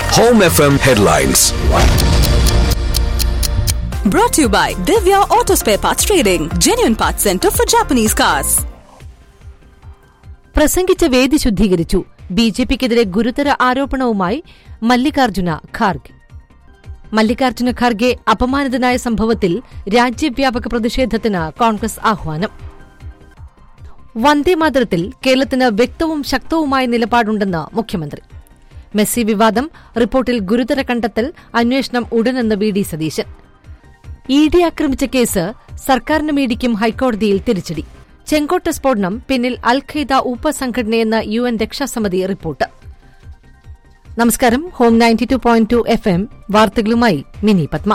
Home FM headlines. Brought to you by Divya Auto Spare Parts Trading, genuine parts center for Japanese cars. പ്രസംഗിച്ച വേദി ശുദ്ധീകരിച്ചു B J പിക്കെതിരെ ഗുരുതര ആരോപണവുമായി മല്ലികാർജുന ഖാർഗെ മല്ലികാർജുന ഖാർഗെ അപമാനിതനായ സംഭവത്തിൽ രാജ്യവ്യാപക പ്രതിഷേധത്തിന് കോൺഗ്രസ് ആഹ്വാനം വന്ദേമാതരത്തിൽ കേരളത്തിന് വ്യക്തവും ശക്തവുമായ നിലപാടുണ്ടെന്ന് മുഖ്യമന്ത്രി മെസ്സി വിവാദം റിപ്പോർട്ടിൽ ഗുരുതര കണ്ടെത്തൽ അന്വേഷണം ഉടനെന്ന് V D Satheesan E D ആക്രമിച്ച കേസ് സർക്കാരിനും ഇഡിക്കും ഹൈക്കോടതിയിൽ തിരിച്ചടി ചെങ്കോട്ട സ്ഫോടനം പിന്നിൽ അൽ ഖൈദ ഉപസംഘടനയെന്ന യു എൻ രക്ഷാസമിതി റിപ്പോർട്ട് നമസ്കാരം home ninety two point two F M വാർത്തകളുമായി മിനി പത്മ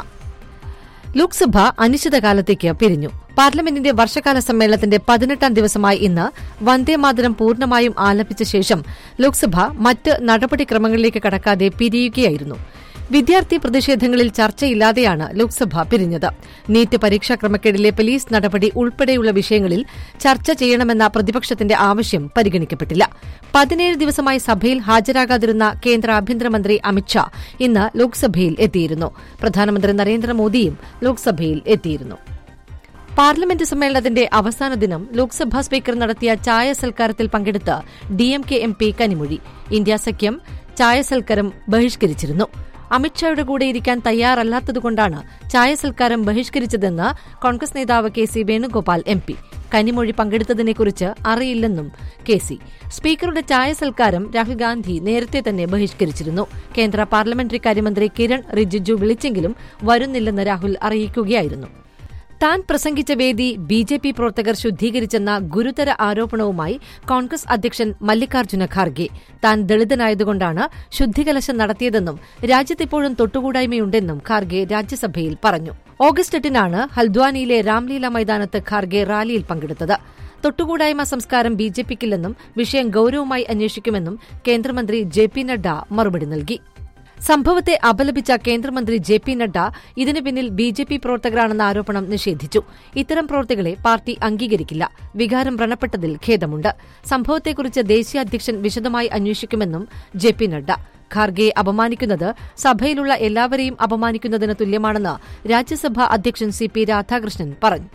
ലോക്സഭ അനിശ്ചിതകാലത്തേക്ക് പിരിഞ്ഞു പാർലമെന്റിന്റെ വർഷകാല സമ്മേളനത്തിന്റെ പതിനെട്ടാം ദിവസമായ ഇന്ന് വന്ദേമാതരം പൂർണ്ണമായും ആലപിച്ച ശേഷം ലോക്സഭ മറ്റ് നടപടിക്രമങ്ങളിലേക്ക് കടക്കാതെ പിരിയുകയായിരുന്നു വിദ്യാർത്ഥി പ്രതിഷേധങ്ങളിൽ ചർച്ചയില്ലാതെയാണ് ലോക്സഭ പിരിഞ്ഞത് നീറ്റ് പരീക്ഷാ ക്രമക്കേടിലെ പോലീസ് നടപടി ഉൾപ്പെടെയുള്ള വിഷയങ്ങളിൽ ചർച്ച ചെയ്യണമെന്ന പ്രതിപക്ഷത്തിന്റെ ആവശ്യം പരിഗണിക്കപ്പെട്ടില്ല പതിനേഴ് ദിവസമായി സഭയിൽ ഹാജരാകാതിരുന്ന കേന്ദ്ര ആഭ്യന്തരമന്ത്രി അമിത്ഷാ ഇന്ന് ലോക്സഭയിൽ എത്തിയിരുന്നു പ്രധാനമന്ത്രി നരേന്ദ്രമോദിയും ലോക്സഭയിൽ എത്തിയിരുന്നു പാർലമെന്റ് സമ്മേളനത്തിന്റെ അവസാന ദിനം ലോക്സഭാ സ്പീക്കർ നടത്തിയ ചായ സൽക്കാരത്തിൽ പങ്കെടുത്ത് DMK M P Kanimozhi India സഖ്യം ചായ സൽക്കാരം ബഹിഷ്കരിച്ചിരുന്നു അമിത്ഷായുടെ കൂടെ ഇരിക്കാൻ തയ്യാറല്ലാത്തതുകൊണ്ടാണ് ചായ സൽക്കാരം ബഹിഷ്കരിച്ചതെന്ന് കോൺഗ്രസ് നേതാവ് K C Venugopal M P Kanimozhi പങ്കെടുത്തതിനെക്കുറിച്ച് അറിയില്ലെന്നും കെ സി സ്പീക്കറുടെ ചായ സൽക്കാരം രാഹുൽ ഗാന്ധി നേരത്തെ തന്നെ ബഹിഷ്കരിച്ചിരുന്നു കേന്ദ്ര പാർലമെന്ററി കാര്യമന്ത്രി കിരൺ റിജിജു വിളിച്ചെങ്കിലും വരുന്നില്ലെന്ന് രാഹുൽ അറിയിക്കുകയായിരുന്നു താൻ പ്രസംഗിച്ച വേദി ബി ജെ പി പ്രവർത്തകർ ശുദ്ധീകരിച്ചെന്ന ഗുരുതര ആരോപണവുമായി കോൺഗ്രസ് അധ്യക്ഷൻ മല്ലികാർജ്ജുന ഖാർഗെ താൻ ദളിതനായതുകൊണ്ടാണ് ശുദ്ധികലശം നടത്തിയതെന്നും രാജ്യത്തിപ്പോഴും തൊട്ടുകൂടായ്മയുണ്ടെന്നും ഖാർഗെ രാജ്യസഭയിൽ പറഞ്ഞു ഓഗസ്റ്റ് എട്ടിനാണ് ഹൽദ്വാനിയിലെ രാംലീല മൈതാനത്ത് ഖാർഗെ റാലിയിൽ പങ്കെടുത്തത് തൊട്ടുകൂടായ്മ സംസ്കാരം ബി ജെ പിക്കില്ലെന്നും വിഷയം ഗൌരവമായി അന്വേഷിക്കുമെന്നും കേന്ദ്രമന്ത്രി ജെ പി നഡ്ഡ മറുപടി നൽകി സംഭവത്തെ അപലപിച്ച കേന്ദ്രമന്ത്രി ജെ പി നഡ്ഡ ഇതിനു പിന്നിൽ ബി ജെ പി പ്രവർത്തകരാണെന്ന ആരോപണം നിഷേധിച്ചു ഇത്തരം പ്രവർത്തികളെ പാർട്ടി അംഗീകരിക്കില്ല വികാരം വ്രണപ്പെട്ടതിൽ ഖേദമുണ്ട് സംഭവത്തെക്കുറിച്ച് ദേശീയ അധ്യക്ഷൻ വിശദമായി അന്വേഷിക്കുമെന്നും ജെ പി നഡ്ഡ ഖാർഗെയെ അപമാനിക്കുന്നത് സഭയിലുള്ള എല്ലാവരെയും അപമാനിക്കുന്നതിന് തുല്യമാണെന്ന് രാജ്യസഭാ അധ്യക്ഷൻ സി പി രാധാകൃഷ്ണൻ പറഞ്ഞു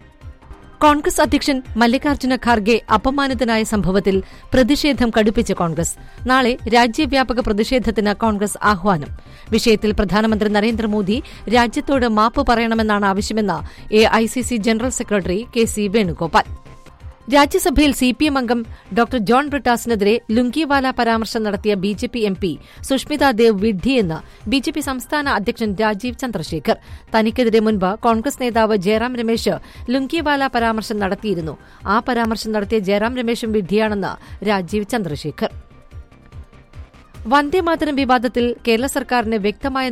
കോൺഗ്രസ് അധ്യക്ഷൻ മല്ലികാർജ്ജുന ഖാർഗെ അപമാനിതനായ സംഭവത്തിൽ പ്രതിഷേധം കടുപ്പിച്ച് കോൺഗ്രസ് നാളെ രാജ്യവ്യാപക പ്രതിഷേധത്തിന് കോൺഗ്രസ് ആഹ്വാനം വിഷയത്തിൽ പ്രധാനമന്ത്രി നരേന്ദ്രമോദി രാജ്യത്തോട് മാപ്പ് പറയണമെന്നാണ് ആവശ്യമെന്ന് A I C C general secretary K C Venugopal രാജ്യസഭയിൽ സി പി എം അംഗം ഡോക്ടർ ജോൺ ബ്രിട്ടാസിനെതിരെ ലുങ്കിവാല പരാമർശം നടത്തിയ B J P M P Sushmita Dev വിഡ്ഢിയെന്ന് ബി ജെ പി സംസ്ഥാന അധ്യക്ഷൻ രാജീവ് ചന്ദ്രശേഖർ തനിക്കെതിരെ മുൻപ് കോൺഗ്രസ് നേതാവ് ജയറാം രമേശ് ലുങ്കിവാല പരാമർശം നടത്തിയിരുന്നു ആ പരാമർശം നടത്തിയ ജയറാം രമേശും വിഡ്ഢിയാണെന്ന് രാജീവ് ചന്ദ്രശേഖർ വന്ദേമാതരം വിവാദത്തിൽ കേരള സർക്കാരിന് വ്യക്തമായ